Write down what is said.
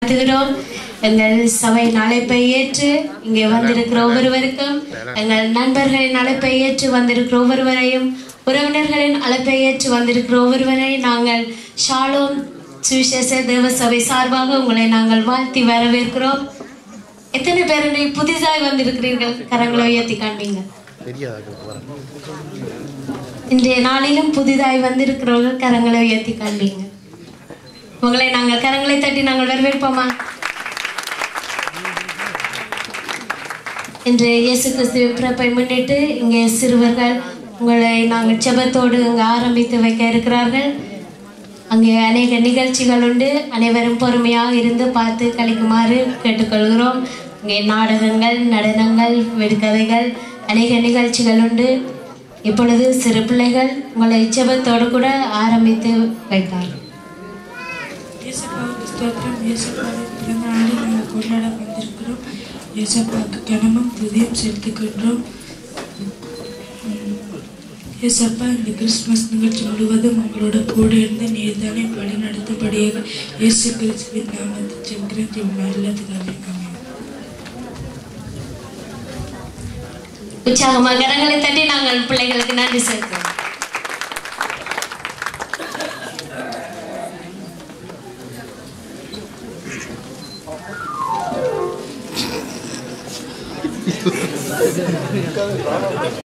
வாழ்த்துகிறோம் எங்கள் சபையின் அழைப்பை ஏற்று இங்கே வந்திருக்கிற ஒவ்வொருவருக்கும் எங்கள் நண்பர்களின் அழைப்பை ஏற்று வந்திருக்கிற ஒவ்வொருவரையும் உறவினர்களின் அழைப்பை ஏற்று வந்திருக்கிற ஒவ்வொருவரையும் நாங்கள் ஷாலோம் சுவிசேஷ தேவ சபை சார்பாக உங்களை நாங்கள் வாழ்த்தி வரவேற்கிறோம் எத்தனை பேர் இன்றைக்கு புதிதாய் வந்திருக்கிறீர்கள் கரங்களை உயர்த்தி காண்பீங்க இன்றைய நாளிலும் புதிதாய் வந்திருக்கிறவர்கள் கரங்களை உயர்த்தி காண்பீங்க உங்களை நாங்கள் கரங்களை தட்டி நாங்கள் வரவேற்போமா இன்று இயேசு கிறிஸ்துவின் பிறப்பை முன்னிட்டு இங்கே சிறுவர்கள் உங்களை நாங்கள் செபத்தோடு இங்கு ஆரம்பித்து வைக்க இருக்கிறார்கள் அங்கே அநேக நிகழ்ச்சிகள் உண்டு அனைவரும் பொறுமையாக இருந்து பார்த்து கழிக்குமாறு கேட்டுக்கொள்கிறோம் இங்கே நாடகங்கள் நடனங்கள் வெடுக்கதைகள் அநேக நிகழ்ச்சிகள் உண்டு இப்பொழுது சிறு பிள்ளைகள் உங்களை செபத்தோடு கூட ஆரம்பித்து வைத்தார்கள் இயேசப்பாவுக்கு ஸ்தோத்திரம் இயேசப்பாவின் பிறந்த நாளை நாங்கள் கொண்டாட வந்திருக்கிறோம் இயேசப்பாவுக்கு கனமும் துதியும் செலுத்துகின்றோம் இயேசப்பா இந்த கிறிஸ்துமஸ் நிகழ்ச்சி முழுவதும் உங்களோட கூட இருந்து நீர்தானே வழி நடத்தபடியாக இயேசு கிறிஸ்துவின் நாமத்தை செல்கிறேன் நல்லதுக்காக ஆமென். உற்சாகமாக கரங்களை தட்டி நாங்கள் பிள்ளைகளுக்கு நன்றி செலுத்துவோம்